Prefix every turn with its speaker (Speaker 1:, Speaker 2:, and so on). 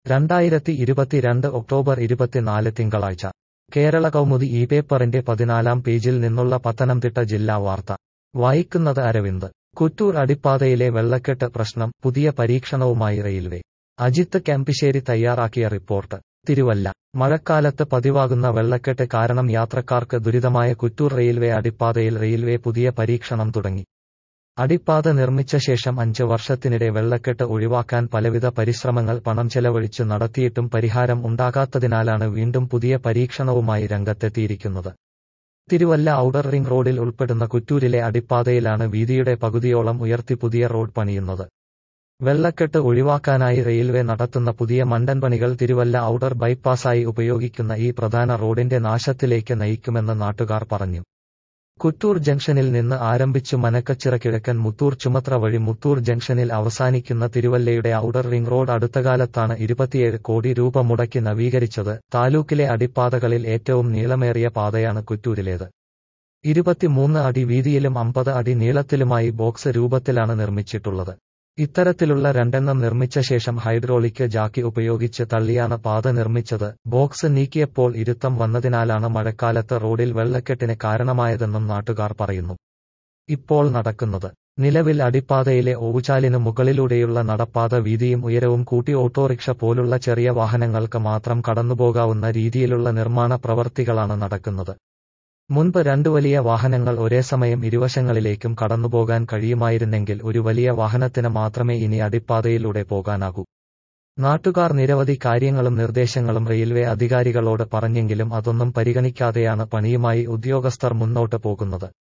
Speaker 1: രണ്ടായിരത്തി ഇരുപത്തിരണ്ട് ഒക്ടോബർ ഇരുപത്തിനാല് തിങ്കളാഴ്ച കേരള കൗമുദി ഈ പേപ്പറിന്റെ പതിനാലാം പേജിൽ നിന്നുള്ള പത്തനംതിട്ട ജില്ലാ വാർത്ത വായിക്കുന്നത് അരവിന്ദ് കുറ്റൂർ അടിപ്പാതയിലെ വെള്ളക്കെട്ട് പ്രശ്നം പുതിയ പരീക്ഷണവുമായി റെയിൽവേ അജിത്ത് ക്യാമ്പിശ്ശേരി തയ്യാറാക്കിയ റിപ്പോർട്ട് തിരുവല്ല മഴക്കാലത്ത് പതിവാകുന്ന വെള്ളക്കെട്ട് കാരണം യാത്രക്കാർക്ക് ദുരിതമായ കുറ്റൂർ റെയിൽവേ അടിപ്പാതയിൽ റെയിൽവേ പുതിയ പരീക്ഷണം തുടങ്ങി അടിപ്പാത നിർമ്മിച്ച ശേഷം അഞ്ച് വർഷത്തിനിടെ വെള്ളക്കെട്ട് ഒഴിവാക്കാൻ പലവിധ പരിശ്രമങ്ങൾ പണം ചെലവഴിച്ചു നടത്തിയിട്ടും പരിഹാരം ഉണ്ടാകാത്തതിനാലാണ് വീണ്ടും പുതിയ പരീക്ഷണവുമായി രംഗത്തെത്തിയിരിക്കുന്നത് തിരുവല്ല ഔട്ടർ റിംഗ് റോഡിൽ ഉൾപ്പെടുന്ന കുറ്റൂരിലെ അടിപ്പാതയിലാണ് വീതിയുടെ പകുതിയോളം ഉയർത്തി പുതിയ റോഡ് പണിയുന്നത് വെള്ളക്കെട്ട് ഒഴിവാക്കാനായി റെയിൽവേ നടത്തുന്ന പുതിയ മണ്ടൻപണികൾ തിരുവല്ല ഔട്ടർ ബൈപ്പാസായി ഉപയോഗിക്കുന്ന ഈ പ്രധാന റോഡിന്റെ നാശത്തിലേക്ക് നയിക്കുമെന്ന് നാട്ടുകാർ പറഞ്ഞു കുറ്റൂർ ജംഗ്ഷനിൽ നിന്ന് ആരംഭിച്ചു മനക്കച്ചിറ കിഴക്കൻ മുത്തൂർ ചുമത്ര വഴി മുത്തൂർ ജംഗ്ഷനിൽ അവസാനിക്കുന്ന തിരുവല്ലയുടെ ഔട്ടർ റിംഗ് റോഡ് അടുത്തകാലത്താണ് ഇരുപത്തിയേഴ് കോടി രൂപ മുടക്കി നവീകരിച്ചത് താലൂക്കിലെ അടിപ്പാതകളിൽ ഏറ്റവും നീളമേറിയ പാതയാണ് കുറ്റൂരിലേത് ഇരുപത്തിമൂന്ന് അടി വീതിയിലും അമ്പത് അടി നീളത്തിലുമായി ബോക്സ് രൂപത്തിലാണ് നിർമ്മിച്ചിട്ടുള്ളത് ഇത്തരത്തിലുള്ള രണ്ടെണ്ണം നിർമ്മിച്ച ശേഷം ഹൈഡ്രോളിക് ജാക്കി ഉപയോഗിച്ച് തള്ളിയാണ് പാത നിർമ്മിച്ചത് ബോക്സ് നീക്കിയപ്പോൾ ഇരുത്തം വന്നതിനാലാണ് മഴക്കാലത്ത് റോഡിൽ വെള്ളക്കെട്ടിന് കാരണമായതെന്നും നാട്ടുകാർ പറയുന്നു ഇപ്പോൾ നടക്കുന്നത് നിലവിൽ അടിപ്പാതയിലെ ഓവുചാലിന് മുകളിലൂടെയുള്ള നടപ്പാത വീതിയും ഉയരവും കൂട്ടി ഓട്ടോറിക്ഷ പോലുള്ള ചെറിയ വാഹനങ്ങൾക്ക് മാത്രം കടന്നുപോകാവുന്ന രീതിയിലുള്ള നിർമ്മാണ പ്രവർത്തികളാണ് നടക്കുന്നത് മുൻപ് രണ്ടു വലിയ വാഹനങ്ങൾ ഒരേ സമയം ഇരുവശങ്ങളിലേക്കും കടന്നുപോകാൻ കഴിയുമായിരുന്നെങ്കിൽ ഒരു വലിയ വാഹനത്തിന് മാത്രമേ ഇനി അടിപ്പാതയിലൂടെ പോകാനാകൂ നാട്ടുകാർ നിരവധി കാര്യങ്ങളും നിർദ്ദേശങ്ങളും റെയിൽവേ അധികാരികളോട് പറഞ്ഞെങ്കിലും അതൊന്നും പരിഗണിക്കാതെയാണ് പണിയുമായി ഉദ്യോഗസ്ഥർ മുന്നോട്ട് പോകുന്നത്